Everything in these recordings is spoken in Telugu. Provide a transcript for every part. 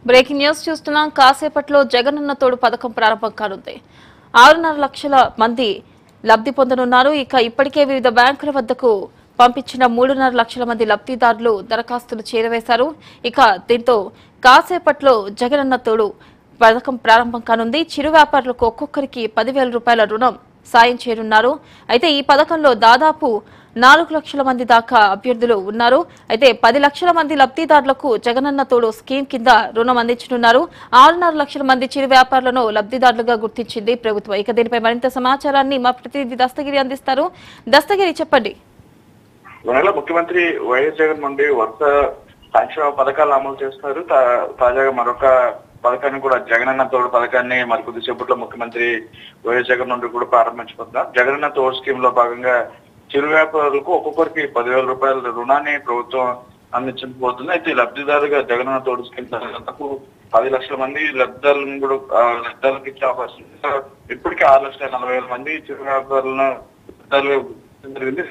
బ్రేకింగ్ న్యూస్ చూస్తున్నాం కాసేపట్లో జగనన్న తోడు పథకం ప్రారంభం కానుంది ఆరున్నర లక్షల మంది లబ్ధి పొందనున్నారు ఇక ఇప్పటికే వివిధ బ్యాంకుల వద్దకు పంపించిన మూడున్నర లక్షల మంది లబ్ధిదారులు దరఖాస్తులు చేరవేశారు ఇక దీంతో కాసేపట్లో జగనన్న తోడు పథకం ప్రారంభం కానుంది చిరు వ్యాపారులకు ఒక్కొక్కరికి పదివేల రూపాయల రుణం సాయం చేయనున్నారు అయితే ఈ పథకంలో దాదాపు నాలుగు లక్షల మంది దాకా అభ్యర్థులు ఉన్నారు అయితే పది లక్షల మంది లబ్ధిదారులకు జగనన్న తోడు స్కీమ్ కింద రుణం అందించనున్నారు ఆరున్నర లక్షల మంది చిరు వ్యాపారులను లబ్ధిదారులుగా గుర్తించింది ప్రభుత్వం ఇక దీనిపై మరింత సమాచారాన్ని మా ప్రతినిధి దస్తగిరి అందిస్తారు దస్తగిరి చెప్పండి ఇవాళ ముఖ్యమంత్రి వైఎస్ జగన్ నుండి వరుస సంక్షేమ పథకాలు అమలు చేస్తున్నారు తా- తాజాగా మరొక పథకాన్ని కూడా జగనన్న తోడు పథకాన్ని మరి కొద్దిసేపట్లో ముఖ్యమంత్రి వైఎస్ జగన్ నుండి కూడా ప్రారంభించబోతున్నారు జగనన్న తోడు స్కీమ్ లో భాగంగా చిరు వ్యాపారులకు ఒక్కొక్కరికి పదివేల రూపాయల రుణాన్ని ప్రభుత్వం అందించబోతుంది అయితే లబ్ధిదారుగా జగనన్న తోడు స్కీమ్ దాదాపు పది లక్షల మంది లబ్ధిదారులను కూడా ఆ, లబ్ధిదారులకు ఇచ్చే అవకాశం ఉంది. ఇప్పటికే ఆరు లక్షల నలభై వేల మంది చిరు వ్యాపారులను లబ్ధిదారులుగా గుర్తించడం జరిగింది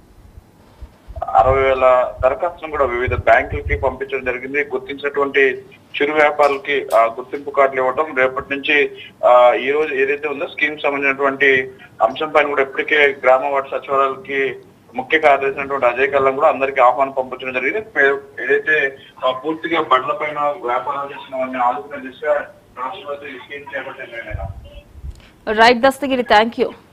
అరవై వేల దరఖాస్తులను కూడా వివిధ బ్యాంకులకి పంపించడం జరిగింది గుర్తించినటువంటి చిరు వ్యాపారులకి ఆ గుర్తింపు కార్డులు ఇవ్వడం రేపటి నుంచి ఆ ఈ రోజు ఏదైతే ఉందో స్కీమ్ సంబంధించినటువంటి అంశం పైన కూడా ఇప్పటికే గ్రామ వార్డు సచివాలయాలకి ముఖ్య కార్యదర్శి అయినటువంటి అజయ్ కల్లం కూడా అందరికీ ఆహ్వానం పంపించడం జరిగింది పే- ఏదైతే ఆ, పూర్తిగా బండ్ల పైన వ్యాపారాలు చేసిన వారిని ఆలోచన దిశగా రాష్ట్రపతి స్కీమ్ చేపట్టారు రైట్ దస్తగిరి థ్యాంక్ యూ